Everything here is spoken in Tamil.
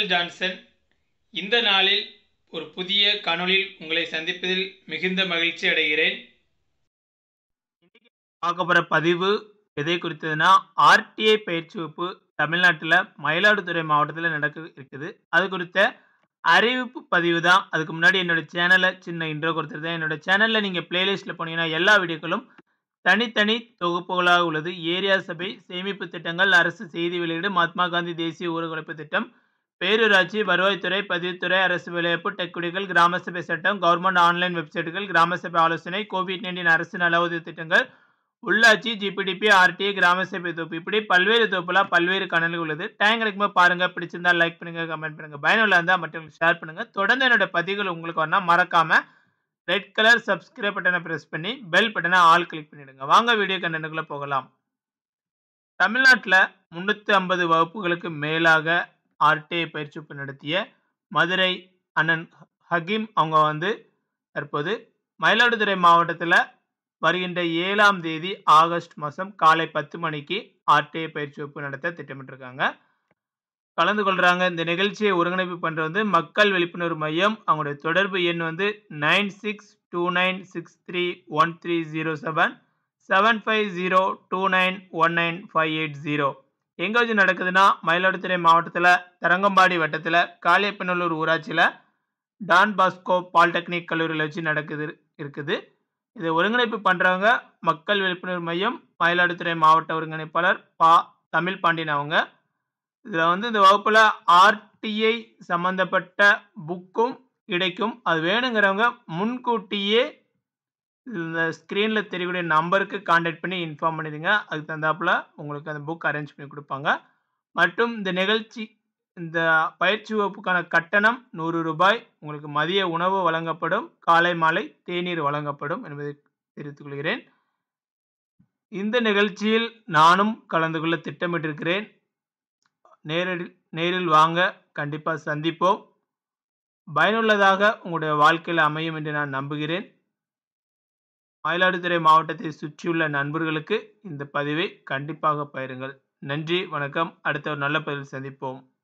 மைக்கேல் ஜான்சன் இந்த நாளில் ஒரு புதிய காணொளியில் உங்களை சந்திப்பதில் மிகுந்த மகிழ்ச்சி அடைகிறேன் பார்க்க போகிற பதிவு எதை குறித்ததுன்னா ஆர்டிஐ பயிற்சி வகுப்பு தமிழ்நாட்டில் மயிலாடுதுறை மாவட்டத்தில் நடக்க இருக்குது அது குறித்த அறிவிப்பு பதிவு தான் அதுக்கு முன்னாடி என்னோட சேனலை சின்ன இன்ட்ரோ கொடுத்துருந்தேன் என்னோட சேனலில் நீங்கள் பிளேலிஸ்ட்டில் போனீங்கன்னா எல்லா வீடியோக்களும் தனித்தனி தொகுப்புகளாக உள்ளது ஏரியா சபை சேமிப்பு திட்டங்கள் அரசு செய்தி வெளியீடு மகாத்மா காந்தி தேசிய ஊரகழைப்பு திட்டம் பேரூராட்சி வருவாய்த்துறை பதிவுத்துறை அரசு வேலைவாய்ப்பு டெக்குடிகள் கிராம சபை சட்டம் கவர்மெண்ட் ஆன்லைன் வெப்சைட்டுகள் கிராம சபை ஆலோசனை கோவிட் நைன்டீன் அரசு நல உதவி திட்டங்கள் உள்ளாட்சி ஜிபிடிபி ஆர்டிஐ கிராம சபை தொகுப்பு இப்படி பல்வேறு தொகுப்புலாம் பல்வேறு கணல்கள் உள்ளது டைம் கிடைக்கும்போது பாருங்க பிடிச்சிருந்தா லைக் பண்ணுங்க கமெண்ட் பண்ணுங்க பயனுள்ள இருந்தால் மற்றவங்களுக்கு ஷேர் பண்ணுங்க தொடர்ந்து என்னோட பதிவுகள் உங்களுக்கு வரனா மறக்காம ரெட் கலர் சப்ஸ்கிரைப் பட்டனை பிரஸ் பண்ணி பெல் பட்டனை ஆல் கிளிக் பண்ணிடுங்க வாங்க வீடியோ கண்டென்ட்டுக்குள்ள போகலாம் தமிழ்நாட்டில் முன்னூற்றி ஐம்பது வகுப்புகளுக்கு மேலாக ஆர்டிஐ பயிற்சி வகுப்பு நடத்திய மதுரை அண்ணன் ஹக்கீம் அவங்க வந்து தற்போது மயிலாடுதுறை மாவட்டத்தில் வருகின்ற ஏழாம் தேதி ஆகஸ்ட் மாதம் காலை பத்து மணிக்கு ஆர்டிஐ பயிற்சி வகுப்பு நடத்த திட்டமிட்டிருக்காங்க கலந்து கொள்கிறாங்க இந்த நிகழ்ச்சியை ஒருங்கிணைப்பு பண்ணுற வந்து மக்கள் விழிப்புணர்வு மையம் அவங்களுடைய தொடர்பு எண் வந்து nine six two nine six three one three zero seven seven five zero two nine one nine five eight zero எங்கே வச்சு நடக்குதுன்னா மயிலாடுதுறை மாவட்டத்தில் தரங்கம்பாடி வட்டத்தில் காளியப்பநல்லூர் ஊராட்சியில் டான் பாஸ்கோ பாலிடெக்னிக் கல்லூரியில் வச்சு நடக்குது இருக்குது இதை ஒருங்கிணைப்பு பண்ணுறவங்க மக்கள் விழிப்புணர்வு மையம் மயிலாடுதுறை மாவட்ட ஒருங்கிணைப்பாளர் பா தமிழ் பாண்டியன் அவங்க இதில் வந்து இந்த வகுப்பில் ஆர்டிஐ சம்மந்தப்பட்ட புக்கும் கிடைக்கும் அது வேணுங்கிறவங்க முன்கூட்டியே இந்த ஸ்க்ரீனில் தெரியக்கூடிய நம்பருக்கு காண்டாக்ட் பண்ணி இன்ஃபார்ம் பண்ணிடுங்க அதுக்கு தகுந்தாப்புல உங்களுக்கு அந்த புக் அரேஞ்ச் பண்ணி கொடுப்பாங்க மற்றும் இந்த நிகழ்ச்சி இந்த பயிற்சி வகுப்புக்கான கட்டணம் நூறு ரூபாய் உங்களுக்கு மதிய உணவு வழங்கப்படும் காலை மாலை தேநீர் வழங்கப்படும் என்பதை தெரிவித்துக் கொள்கிறேன் இந்த நிகழ்ச்சியில் நானும் கலந்து கொள்ள திட்டமிட்டிருக்கிறேன் நேரில் நேரில் வாங்க கண்டிப்பாக சந்திப்போம் பயனுள்ளதாக உங்களுடைய வாழ்க்கையில் அமையும் என்று நான் நம்புகிறேன் மயிலாடுதுறை மாவட்டத்தை சுற்றியுள்ள நண்பர்களுக்கு இந்த பதிவை கண்டிப்பாக பயிருங்கள் நன்றி வணக்கம் அடுத்த ஒரு நல்ல பதிவில் சந்திப்போம்